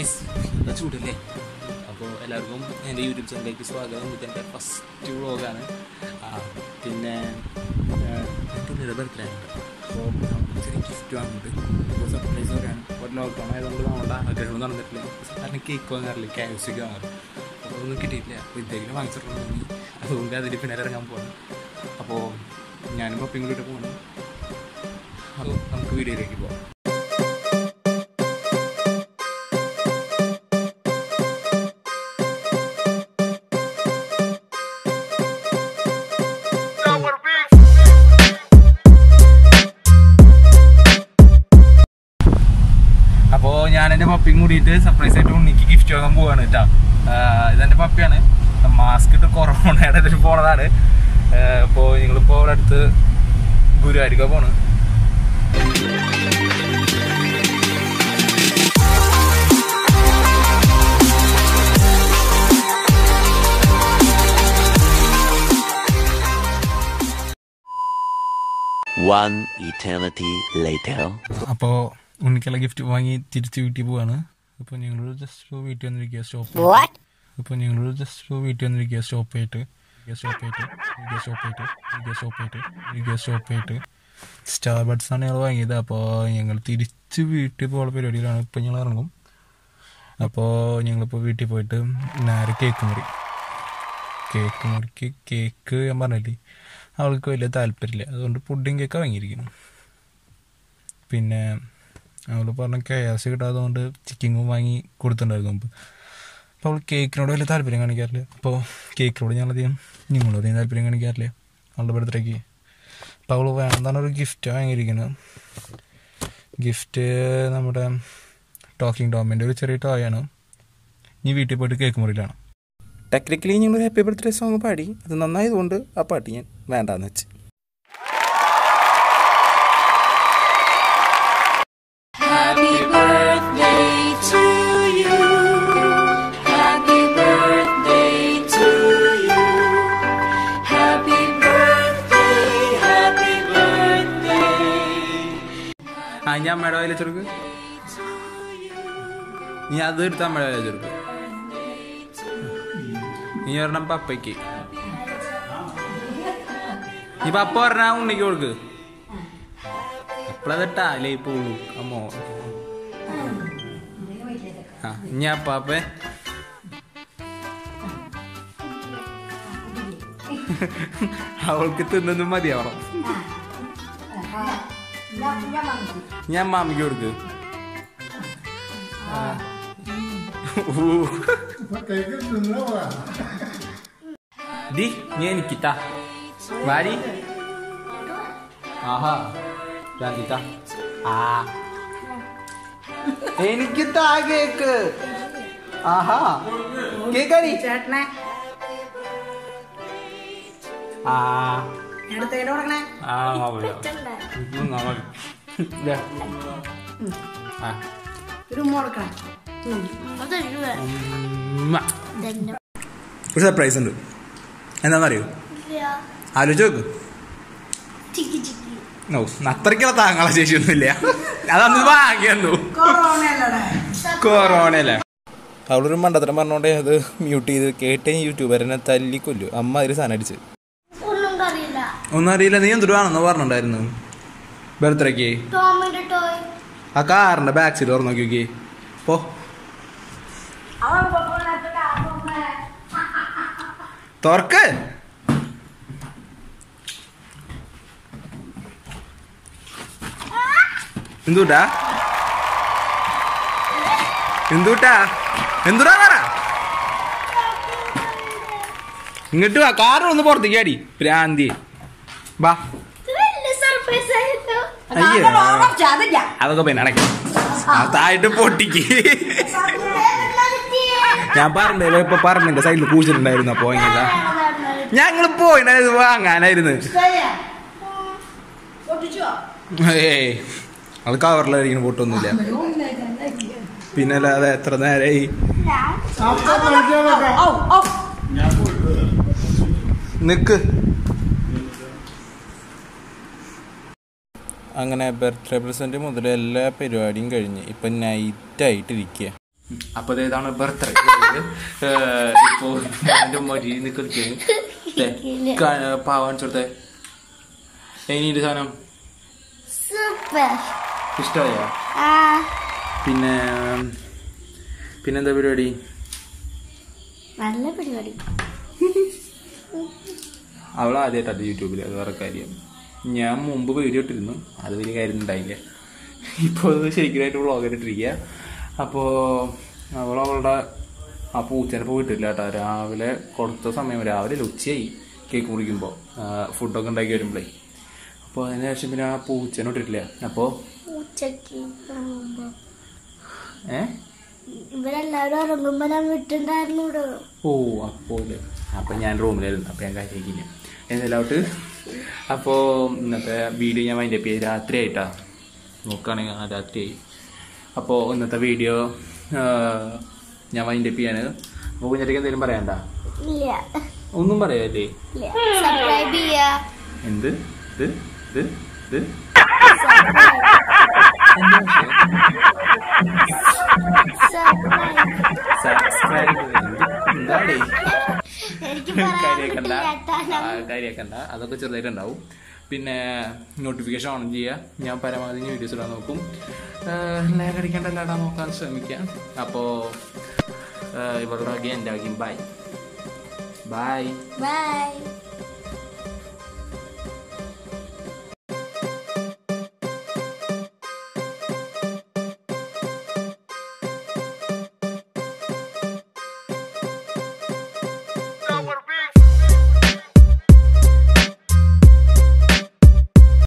Guys എന്താ ചൂടല്ലേ അപ്പോൾ എല്ലാവർക്കും എൻ്റെ യൂട്യൂബ് ചാനലിലേക്ക് സ്വാഗതം ഇതെൻ്റെ ഫസ്റ്റ് വ്ളോഗാണ് ആ പിന്നെ പിന്നെ ബർത്ത്ഡേ ഉണ്ട് അപ്പോൾ ചെറിയ ഗിഫ്റ്റ് വാങ്ങിയിട്ട് ഇപ്പോൾ സർപ്രൈസ് പറയാണ് ഇപ്പോൾ ലോക്ക്ഡൗൺ ആയതുകൊണ്ട് നമ്മുടെ ആഗ്രഹം നടന്നിട്ടില്ല കാരണം കേക്ക് വാങ്ങാറില്ല കെ എഫ് സിക്ക് വാങ്ങാറ് അപ്പോൾ ഒന്നും കിട്ടിയിട്ടില്ല അപ്പോൾ ഇതെങ്കിലും വാങ്ങിച്ചിട്ടുണ്ടെങ്കിൽ അതുകൊണ്ട് അതിൽ പിന്നെ ഇറങ്ങാൻ പോകണം അപ്പോൾ ഞാനും പപ്പയും കൂടിയിട്ട് പോകണം അപ്പോൾ നമുക്ക് വീഡിയോയിലേക്ക് പോകാം അപ്പോൾ ഞാൻ എൻ്റെ പപ്പിയും കൂടിയിട്ട് സർപ്രൈസ് ആയിട്ട് ഉണ്ണിക്ക് ഗിഫ്റ്റ് വാങ്ങാൻ പോവാണ് കേട്ടോ ഇതെൻ്റെ പപ്പിയാണ് മാസ്ക് ഇട്ട് കൊറോണയുടെ ഇതിൽ പോണതാണ് അപ്പോൾ നിങ്ങളിപ്പോൾ ഇവിടെ അടുത്ത് ഗുരുവായൂരിക്ക പോണ് One eternity later. അപ്പോൾ ഉണ്ണിക്കുള്ള ഗിഫ്റ്റ് വാങ്ങി തിരിച്ച് വീട്ടിൽ പോവാണ് അപ്പോൾ ഞങ്ങൾ ജസ്റ്റ് വീട്ടിൽ വന്നിരിക്കുക സ്റ്റോപ്പ് അപ്പോൾ ഞങ്ങൾ ജസ്റ്റ് വീട്ടിൽ വന്നിരിക്കുക സ്റ്റോപ്പ് ആയിട്ട് സ്റ്റോപ്പ് ആയിട്ട് സ്റ്റോപ്പ് ആയിട്ട് സ്റ്റോപ്പ് ആയിട്ട് സ്റ്റോപ്പ് ആയിട്ട് സ്റ്റാർ ബഡ്സ് ആണ് ഞങ്ങൾ വാങ്ങിയത് അപ്പോൾ ഞങ്ങൾ തിരിച്ച് വീട്ടിൽ പോകുന്ന പരിപാടിയിലാണ് ഇപ്പോൾ ഞങ്ങൾ ഇറങ്ങും അപ്പോൾ ഞങ്ങളിപ്പോൾ വീട്ടിൽ പോയിട്ട് നേരെ കേക്ക് മുറി കേക്ക് മുറിക്ക് കേക്ക് ഞാൻ പറഞ്ഞില്ലേ അവൾക്ക് വലിയ താല്പര്യമില്ല അതുകൊണ്ട് പുഡിങ് കേക്ക് വാങ്ങിയിരിക്കുന്നു പിന്നെ അവൾ പറഞ്ഞ കയാസ് കിട്ടാത്തതുകൊണ്ട് ചിക്കിങ്ങും വാങ്ങി കൊടുത്തിട്ടുണ്ടായിരുന്നു മുമ്പ് അപ്പോൾ അവൾ കേക്കിനോട് വലിയ താല്പര്യം കാണിക്കാറില്ല അപ്പോൾ കേക്കിനോട് ഞങ്ങളധികം നിങ്ങളോട് അധികം താല്പര്യം കാണിക്കാറില്ല അവളുടെ ബർത്ത്ഡേക്ക് അപ്പോൾ അവൾ വേണമെന്നാണ് ഒരു ഗിഫ്റ്റ് വാങ്ങിയിരിക്കുന്നത് ഗിഫ്റ്റ് നമ്മുടെ ടോക്കിംഗ് ടോമിൻ്റെ ഒരു ചെറിയ ടോയാണ് ഇനി വീട്ടിൽ പോയിട്ട് കേക്ക് മുറിയിലാണ് ടെക്നിക്കലി ഞങ്ങൾ ഹാപ്പി ബർത്ത്ഡേ സോങ് പാടി അത് നന്നായതുകൊണ്ട് ആ പാട്ട് ഞാൻ വേണ്ടാന്ന് വെച്ച് Happy birthday to you. Happy birthday to you. Happy birthday, happy birthday. ആ ഞാൻ അമ്മയുടെ വായിൽ വെച്ചെടുക്ക് നീ അത് എടുത്ത് അമ്മയുടെ വായിൽ വെച്ചെടുക്ക് നീ ഒരെണ്ണം പപ്പയ്ക്ക് നീ പപ്പ പറഞ്ഞ ഉണ്ണിക്ക് കൊടുക്ക് എപ്പോഴാ അല്ലേ പോളൂ അമ്മോ ആ ഇനി അപ്പാപ്പേ അവൾക്ക് തിന്നൊന്നും മതിയാവണം ഞാൻ മാമിക്ക് കൊടുക്ക് ആ. ഊ. ദി നീ എനിക്ക് താ വാരി ആഹാ ഗാന്ധി താ ആ എനിക്ക് താ കേക്ക് ആഹാ കേക്കടി ചേട്ടനെ ആ എടുത്തേടെ കൊടുക്കണേ ആ മാവില്ല ഇതും മാമി. ഇതാ. ആ ഒരു ഉമ്മ കൊടുക്കണം ഉമ്മ. ഒരു സർപ്രൈസ് ഉണ്ട് എന്താണെന്നറിയോ ആലോചിച്ച് നോക്ക് ഓ അത്രയ്ക്കുള്ള താങ്കളെ ശേഷിയൊന്നുമില്ല അതന്ന് വാങ്ങിയെന്നു കൊറോണയല്ലേ കൊറോണയല്ലേ അവളൊരു മണ്ടത്തരം പറഞ്ഞോണ്ടേ അത് മ്യൂട്ട് ചെയ്ത് കേട്ടേ യൂട്യൂബറിനെ തല്ലിക്കൊല്ലു അമ്മ അതിൽ സാധനം അടിച്ച് ഒന്നും അറിയില്ല ഒന്നും അറിയില്ല നീ എന്തൊരു ആണെന്ന് പറഞ്ഞിട്ടുണ്ടായിരുന്നു ബർത്ത്ഡേക്ക് ടോമിന്റെ ടോയ് ആ കാറിന്റെ ബാക്ക് സീറ്റ് തുറന്നു നോക്കി നോക്കി പോ തുറക്ക് എന്തുട്ടാ എന്തുട്ടാ എന്തുടാ പറ ഇങ്ങോട്ട് വാ കാറ് ഒന്ന് പുറത്തേക്ക് അടി പ്രാന്തി വാ സർപ്രൈസ് ആയിരുന്നു അയ്യോ അതില്ല അതൊക്കെ പിന്നെ അടയ്ക്കും അതായിട്ട് പൊട്ടിക്ക് ഞാൻ പറഞ്ഞല്ലോ ഇപ്പൊ പറഞ്ഞില്ല സൈഡിൽ കൂച്ചിട്ടുണ്ടായിരുന്നു അപ്പൊ ഇങ്ങനെ ഞങ്ങൾ പോയിണ്ടായത് വാങ്ങാനായിരുന്നു പൊട്ടിച്ചോ ഏയ് അത് കവറിലായിരിക്കും പൊട്ടൊന്നുമില്ല പിന്നെ അല്ലാതെ എത്ര നേരമായി ഔ ഔ നിക്ക് അങ്ങനെ ബർത്ത്ഡേ പ്രസന്റ് മുതൽ എല്ലാ പരിപാടിയും കഴിഞ്ഞ് ഇപ്പം നൈറ്റായിട്ടിരിക്കുക അപ്പൊ ദേ ഇതാണ് ബർത്ത്ഡേ ഇപ്പോ എന്റെ മരി നിൽക്കുന്നു പാവാൻ കൊടുത്തേ എങ്ങനെയുണ്ട് സാധനം സൂപ്പർ ഇഷ്ടമായോ ആ പിന്നെ പിന്നെന്താ പരിപാടി നല്ല പരിപാടി അവൾ ആദ്യമായിട്ടത് യൂട്യൂബിൽ അത് വേറെ കാര്യം ഞാൻ മുമ്പ് വീഡിയോ ഇട്ടിരുന്നു അത് വലിയ കാര്യം ഉണ്ടായില്ല ഇപ്പോൾ അത് ശരിക്കുമായിട്ട് വ്ളോഗ് ഇട്ടിരിക്കുക അപ്പോൾ അവൾ അവളുടെ ആ പൂച്ചേനെ പോയിട്ടില്ല കേട്ടോ രാവിലെ കൊടുത്ത സമയം രാവിലെ അല്ല, ഉച്ചയായി കേക്ക് മുറിക്കുമ്പോൾ ഫുഡൊക്കെ ഉണ്ടാക്കി വരുമ്പോഴേ അപ്പോൾ അതിന് ശേഷം പിന്നെ ആ പൂച്ചേനെ ഇട്ടിട്ടില്ല അപ്പോൾ ഉച്ചക്ക് ഉറങ്ങുമ്പോ ഏ ഇവരെല്ലാവരും ഉറങ്ങുമ്പോ ഞാൻ വിട്ടുണ്ടായിരുന്നു ഇവിടെ ഓ അപ്പോൾ അപ്പം ഞാൻ റൂമിലായിരുന്നു അപ്പം ഞാൻ കാര്യമാക്കില്ല എന്തെല്ലാട്ട് അപ്പോൾ ഇന്നത്തെ വീഡിയോ ഞാൻ അതിൻ്റെ പേര് രാത്രി ആയിട്ടാ നോക്കുകയാണെങ്കിൽ ആ രാത്രിയായി അപ്പോൾ ഇന്നത്തെ വീഡിയോ ഞാൻ വൈൻഡ് അപ്പ് ചെയ്യാണ് അപ്പോൾ കുഞ്ഞിലേക്ക് എന്തെങ്കിലും പറയണ്ട ഇല്ല ഒന്നും പറയാല്ലേ ഇല്ല സബ്സ്ക്രൈബ് ചെയ്യാ എന്ത് ഇത് ഇത് ഇത് സബ്സ്ക്രൈബ് സബ്സ്ക്രൈബ് എന്താടേ എനിക്ക് പറയാൻ കാര്യമാക്കണ്ട പറ്റില്ല കേട്ടാ. കാര്യമാക്കണ്ട അതൊക്കെ ചെറുതായിട്ട് ഉണ്ടാവും പിന്നെ നോട്ടിഫിക്കേഷൻ ഓൺ ചെയ്യുക ഞാൻ പരമാവധി വീഡിയോസ് ഇടാൻ നോക്കും ലാഗ് അടിക്കേണ്ട എല്ലാം ഇടാൻ നോക്കാൻ ശ്രമിക്കാം അപ്പോൾ ഇവരുടെ ആകെ എൻ്റെ ആകെയും ബൈ ബൈ ബൈ